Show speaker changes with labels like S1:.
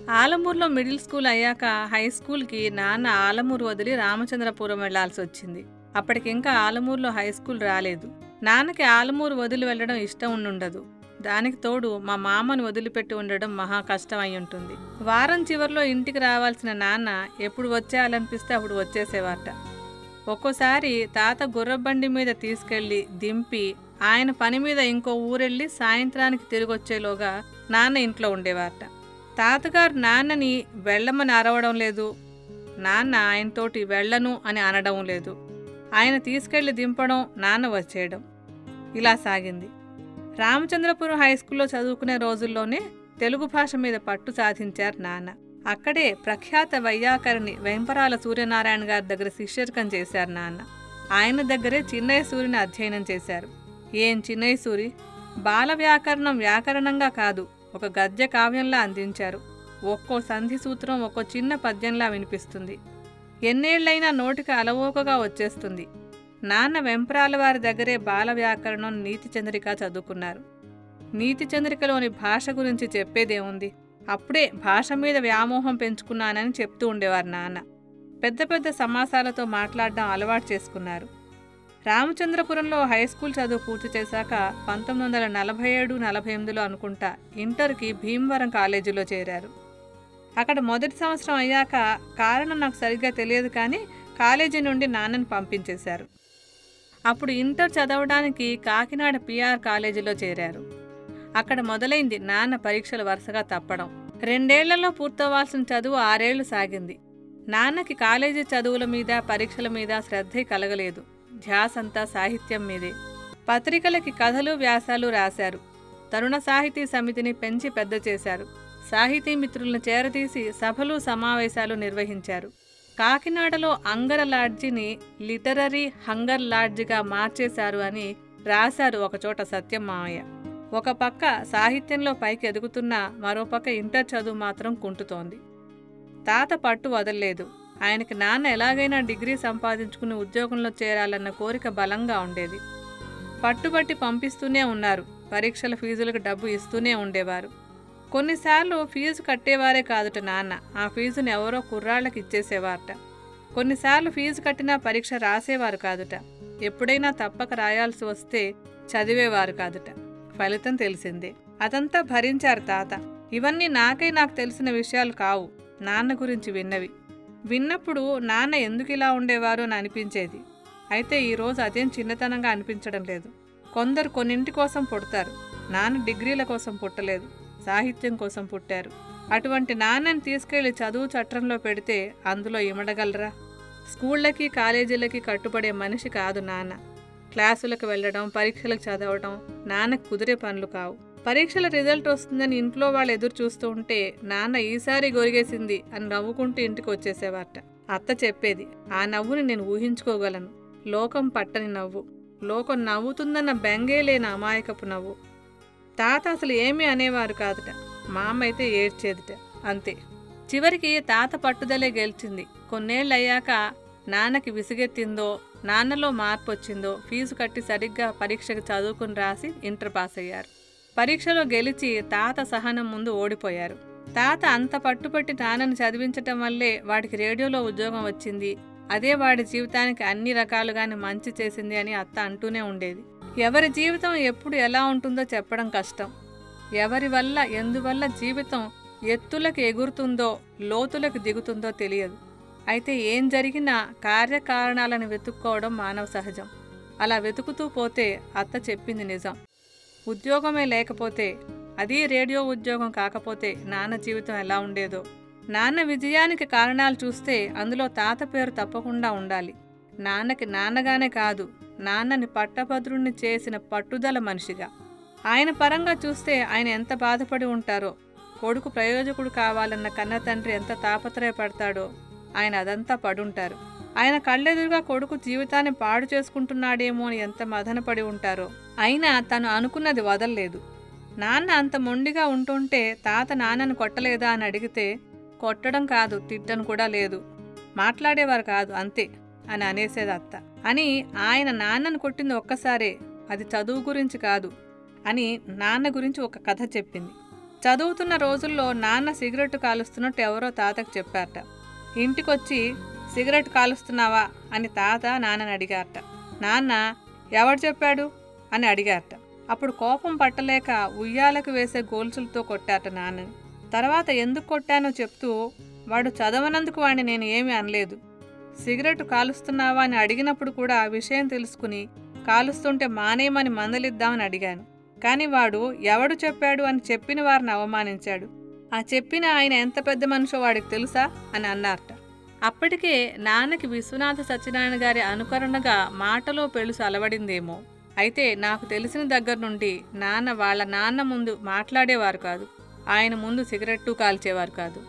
S1: ఆలమూరులో middle school అయ్యాక high స్కూల్కి నాన్న ఆలమూరు వదిలి రామచంద్రపురం వెళ్లాల్సి వచ్చింది అప్పటికింకా ఆలమూరులో హై స్కూల్ రాలేదు నాన్నకి ఆలమూరు వదిలి వెళ్ళడం ఇష్టం ఉండుండదు దానికి తోడు మా మామని వదిలిపెట్టి ఉండడం మహా కష్టం అయి ఉంటుంది వారం చివరిలో ఇంటికి రావాల్సిన నాన్న ఎప్పుడు వచ్చేయాలనిపిస్తే అప్పుడు వచ్చేసేవారట ఒక్కోసారి తాత గుర్రబండి మీద తీసుకెళ్లి దింపి ఆయన పని మీద ఇంకో ఊరెళ్ళి సాయంత్రానికి తిరిగి వచ్చేలోగా నాన్న ఇంట్లో ఉండేవారట తాతగారు నాన్నని వెళ్ళమని అరవడం లేదు నాన్న ఆయనతోటి వెళ్ళను అని అనడం లేదు ఆయన తీసుకెళ్లి దింపడం నాన్న వచ్చేయడం ఇలా సాగింది రామచంద్రపురం హై స్కూల్లో చదువుకునే రోజుల్లోనే తెలుగు భాష మీద పట్టు సాధించారు నాన్న అక్కడే ప్రఖ్యాత వైయాకరణి వెంపరాల సూర్యనారాయణ గారి దగ్గర శిష్యర్కం చేశారు నాన్న ఆయన దగ్గరే చిన్నయ్య సూరిని అధ్యయనం చేశారు ఏం చిన్నయ్య సూరి బాల వ్యాకరణం వ్యాకరణంగా కాదు ఒక గద్య కావ్యంలా అందించారు ఒక్కో సంధి సూత్రం ఒక్కో చిన్న పద్యంలా వినిపిస్తుంది ఎన్నేళ్లైనా నోటికి అలవోకగా వచ్చేస్తుంది నాన్న వెంపరాల వారి దగ్గరే బాల వ్యాకరణం నీతి చంద్రిక చదువుకున్నారు నీతి చంద్రికలోని భాష గురించి చెప్పేదేముంది అప్పుడే భాష మీద వ్యామోహం పెంచుకున్నానని చెప్తూ ఉండేవారు నాన్న పెద్ద పెద్ద సమాసాలతో మాట్లాడడం అలవాటు చేసుకున్నారు రామచంద్రపురంలో హై స్కూల్ చదువు పూర్తి చేశాక పంతొమ్మిది వందల నలభై ఏడు నలభై ఎనిమిదిలో అనుకుంటా ఇంటర్కి భీమవరం కాలేజీలో చేరారు అక్కడ మొదటి సంవత్సరం అయ్యాక కారణం నాకు సరిగ్గా తెలియదు కానీ కాలేజీ నుండి నాన్నని పంపించేశారు అప్పుడు ఇంటర్ చదవడానికి కాకినాడ పిఆర్ కాలేజీలో చేరారు అక్కడ మొదలైంది నాన్న పరీక్షలు వరుసగా తప్పడం రెండేళ్లలో పూర్తవ్వాల్సిన చదువు ఆరేళ్లు సాగింది నాన్నకి కాలేజీ చదువుల మీద పరీక్షల మీద శ్రద్ధ కలగలేదు ధ్యాసంతా సాహిత్యం మీదే పత్రికలకి కథలు వ్యాసాలు రాశారు తరుణ సాహితీ సమితిని పెంచి పెద్ద చేశారు సాహితీ మిత్రులను చేరతీసి సభలు సమావేశాలు నిర్వహించారు కాకినాడలో అంగర లాడ్జిని లిటరరీ హంగర్ లాడ్జిగా మార్చేశారు అని రాశారు ఒకచోట సత్యం మామయ్య ఒక పక్క సాహిత్యంలో పైకి ఎదుగుతున్నా మరోపక్క ఇంటర్ చదువు మాత్రం కుంటుతోంది తాత పట్టు వదలలేదు ఆయనకి నాన్న ఎలాగైనా డిగ్రీ సంపాదించుకుని ఉద్యోగంలో చేరాలన్న కోరిక బలంగా ఉండేది పట్టుబట్టి పంపిస్తూనే ఉన్నారు పరీక్షల ఫీజులకు డబ్బు ఇస్తూనే ఉండేవారు కొన్నిసార్లు ఫీజు కట్టేవారే కాదుట నాన్న ఆ ఫీజుని ఎవరో కుర్రాళ్ళకి ఇచ్చేసేవారట కొన్నిసార్లు ఫీజు కట్టినా పరీక్ష రాసేవారు కాదుట ఎప్పుడైనా తప్పక రాయాల్సి వస్తే చదివేవారు కాదుట ఫలితం తెలిసిందే అదంతా భరించారు తాత ఇవన్నీ నాకై నాకు తెలిసిన విషయాలు కావు నాన్న గురించి విన్నవి విన్నప్పుడు నాన్న ఎందుకు ఇలా ఉండేవారు అని అనిపించేది అయితే ఈరోజు అదేం చిన్నతనంగా అనిపించడం లేదు కొందరు కొన్నింటి కోసం పుడతారు నాన్న డిగ్రీల కోసం పుట్టలేదు సాహిత్యం కోసం పుట్టారు అటువంటి నాన్నని తీసుకెళ్లి చదువు చట్రంలో పెడితే అందులో ఇమడగలరా స్కూళ్ళకి కాలేజీలకి కట్టుబడే మనిషి కాదు నాన్న క్లాసులకు వెళ్ళడం పరీక్షలకు చదవడం నాన్నకు కుదిరే పనులు కావు పరీక్షల రిజల్ట్ వస్తుందని ఇంట్లో వాళ్ళు ఎదురు చూస్తూ ఉంటే నాన్న ఈసారి గొరిగేసింది అని నవ్వుకుంటూ ఇంటికి వచ్చేసేవారట అత్త చెప్పేది ఆ నవ్వుని నేను ఊహించుకోగలను లోకం పట్టని నవ్వు లోకం నవ్వుతుందన్న బెంగే లేని అమాయకపు నవ్వు తాత అసలు ఏమీ అనేవారు కాదుట మా అమ్మ అయితే ఏడ్చేదిట అంతే చివరికి తాత పట్టుదలే గెలిచింది కొన్నేళ్ళు అయ్యాక నాన్నకి విసిగెత్తిందో నాన్నలో మార్పు వచ్చిందో ఫీజు కట్టి సరిగ్గా పరీక్షకు చదువుకుని రాసి ఇంటర్ పాస్ అయ్యారు పరీక్షలో గెలిచి తాత సహనం ముందు ఓడిపోయారు తాత అంత పట్టుపట్టి నాన్నని చదివించటం వల్లే వాడికి రేడియోలో ఉద్యోగం వచ్చింది అదే వాడి జీవితానికి అన్ని రకాలుగానే మంచి చేసింది అని అత్త అంటూనే ఉండేది ఎవరి జీవితం ఎప్పుడు ఎలా ఉంటుందో చెప్పడం కష్టం ఎవరి వల్ల ఎందువల్ల జీవితం ఎత్తులకు ఎగురుతుందో లోతులకు దిగుతుందో తెలియదు అయితే ఏం జరిగినా కార్యకారణాలను వెతుక్కోవడం మానవ సహజం అలా వెతుకుతూ పోతే అత్త చెప్పింది నిజం ఉద్యోగమే లేకపోతే అది రేడియో ఉద్యోగం కాకపోతే నాన్న జీవితం ఎలా ఉండేదో నాన్న విజయానికి కారణాలు చూస్తే అందులో తాత పేరు తప్పకుండా ఉండాలి నాన్నకి నాన్నగానే కాదు నాన్నని పట్టభద్రుణ్ణి చేసిన పట్టుదల మనిషిగా ఆయన పరంగా చూస్తే ఆయన ఎంత బాధపడి ఉంటారో కొడుకు ప్రయోజకుడు కావాలన్న కన్న తండ్రి ఎంత తాపత్రయపడతాడో ఆయన అదంతా పడుంటారు ఆయన కళ్ళెదురుగా కొడుకు జీవితాన్ని పాడు చేసుకుంటున్నాడేమో అని ఎంత మదనపడి ఉంటారో అయినా తను అనుకున్నది వదల్లేదు నాన్న అంత మొండిగా ఉంటుంటే తాత నాన్నను కొట్టలేదా అని అడిగితే కొట్టడం కాదు తిట్టను కూడా లేదు మాట్లాడేవారు కాదు అంతే అని అనేసేది అత్త అని ఆయన నాన్నను కొట్టింది ఒక్కసారే అది చదువు గురించి కాదు అని నాన్న గురించి ఒక కథ చెప్పింది చదువుతున్న రోజుల్లో నాన్న సిగరెట్ కాలుస్తున్నట్టు ఎవరో తాతకు చెప్పారట ఇంటికొచ్చి సిగరెట్ కాలుస్తున్నావా అని తాత నాన్నని అడిగారట నాన్న ఎవడు చెప్పాడు అని అడిగారట అప్పుడు కోపం పట్టలేక ఉయ్యాలకు వేసే గోల్సులతో కొట్టారట నాన్నని తర్వాత ఎందుకు కొట్టానో చెప్తూ వాడు చదవనందుకు వాడిని నేను ఏమీ అనలేదు సిగరెట్ కాలుస్తున్నావా అని అడిగినప్పుడు కూడా ఆ విషయం తెలుసుకుని కాలుస్తుంటే మానేయమని మందలిద్దామని అడిగాను కానీ వాడు ఎవడు చెప్పాడు అని చెప్పిన వారిని అవమానించాడు ఆ చెప్పిన ఆయన ఎంత పెద్ద మనిషో వాడికి తెలుసా అని అన్నారట అప్పటికే నాన్నకి విశ్వనాథ సత్యనారాయణ గారి అనుకరణగా మాటలో పెళుసు అలవడిందేమో అయితే నాకు తెలిసిన దగ్గర నుండి నాన్న వాళ్ళ నాన్న ముందు మాట్లాడేవారు కాదు ఆయన ముందు సిగరెట్టు కాల్చేవారు కాదు